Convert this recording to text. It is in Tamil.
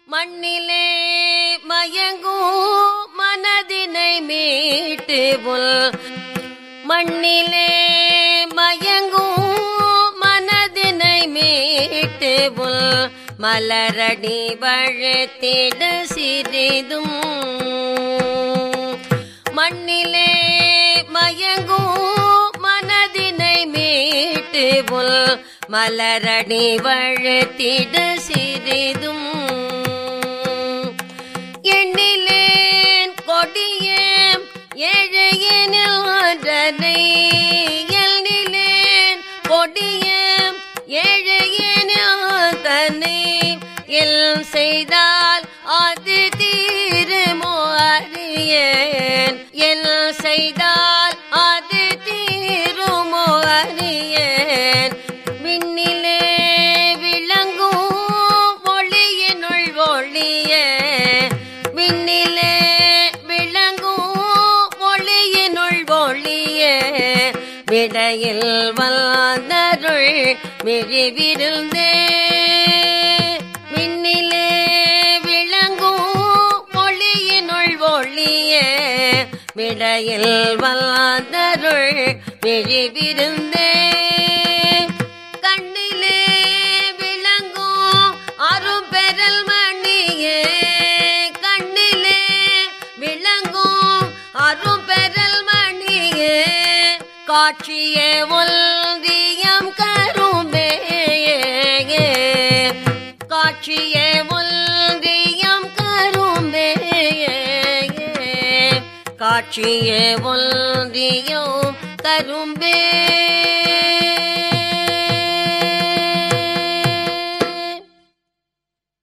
மண்ணிலே மயங்கும் மனதினை மீட்டு புல் மண்ணிலே மயங்கும் மனதினை மீட்டு புல் மலரடி வழுத்திட சிறிதும் மண்ணிலே மயங்கும் மனதினை மீட்டு புல் மலரடி வழுத்திட சிறிதும் எண்ணிலேன் கொடியேன் ஏழையனில் ஒன்றனை எண்ணிலேன் கொடியேன் ஏழையனில் தன்னை எல் செய்தால் அது தீருமோ அறியேன் எல் செய்தால் அது தீருமோ அறியேன் விண்ணிலே விளங்கும் ஒளியினுள் ஒளிய விண்ணிலே விளங்கும் ஒளியினுள் ஒளிய விடையில் வந்தருள் மிழிவிருந்தே விண்ணிலே விளங்கும் ஒளியினுள் ஒளிய விடையில் வந்தருள் மிழிவிருந்தே கண்ணிலே விளங்கும் அரும்பெறல் மணியே கண்ணிலே விளங்கும் அரும்பெறல் மணியே காட்சியே ஒல்தியம் கரும்பே காட்சியே ஒல்தியம் கரும்பே காட்சியே ஒல்தியும் கரும்பே